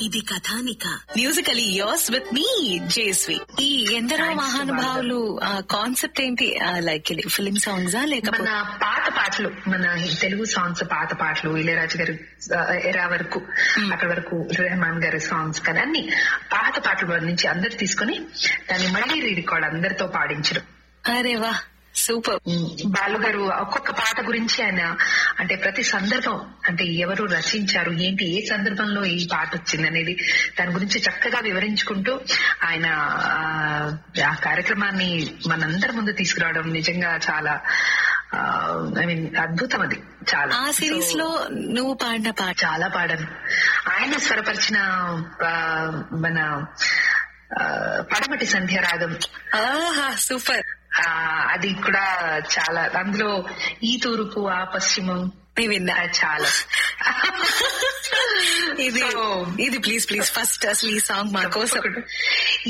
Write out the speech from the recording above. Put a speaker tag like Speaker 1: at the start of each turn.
Speaker 1: ఇది కథానిక
Speaker 2: musically yours with me Jesvi ఈ ఎందరో
Speaker 3: Thanks,
Speaker 2: మహానుభావులు కాన్సెప్ట్ ఏంటి లైక్ ఫిలిం సాంగ్స్
Speaker 3: మన
Speaker 2: లేకపోతే
Speaker 3: పాత పాటలు మన తెలుగు సాంగ్స్ పాత పాటలు ఇళయరాజు గారి ఆ, ఎరా వరకు అక్కడ వరకు రెహమాన్ గారి సాంగ్స్ కదా అన్ని పాత పాటల నుంచి అందరు తీసుకొని దాన్ని మళ్ళీ రీ రికార్డ్ అందరితో పాడించడం
Speaker 2: అరే వా సూపర్
Speaker 3: బాలు గారు ఒక్కొక్క పాట గురించి ఆయన అంటే ప్రతి సందర్భం అంటే ఎవరు రచించారు ఏంటి ఏ సందర్భంలో ఈ పాట వచ్చింది అనేది దాని గురించి చక్కగా వివరించుకుంటూ ఆయన ఆ, ఆ కార్యక్రమాన్ని మనందరి ముందు తీసుకురావడం నిజంగా చాలా ఐ మీన్ అద్భుతం అది చాలా
Speaker 2: ఆ సిరీస్
Speaker 3: So,
Speaker 2: లో నువ్వు పాడిన పాట
Speaker 3: చాలా పాడాను ఆయన స్వరపరిచిన ఆ, మన ఆ, పడమటి సంధ్యారాగం
Speaker 2: ఆహా సూపర్
Speaker 3: ఆ అది కూడా చాలా అందులో ఈ తూర్పు ఆ పశ్చిమం
Speaker 2: నీ విన్నా
Speaker 3: ఆ చాలా
Speaker 2: ఇది
Speaker 3: So,
Speaker 2: ఇది ప్లీజ్ ప్లీజ్ ఫస్ట్ అసలు ఈ సాంగ్ మా కోసం
Speaker 3: తప్పకుండా.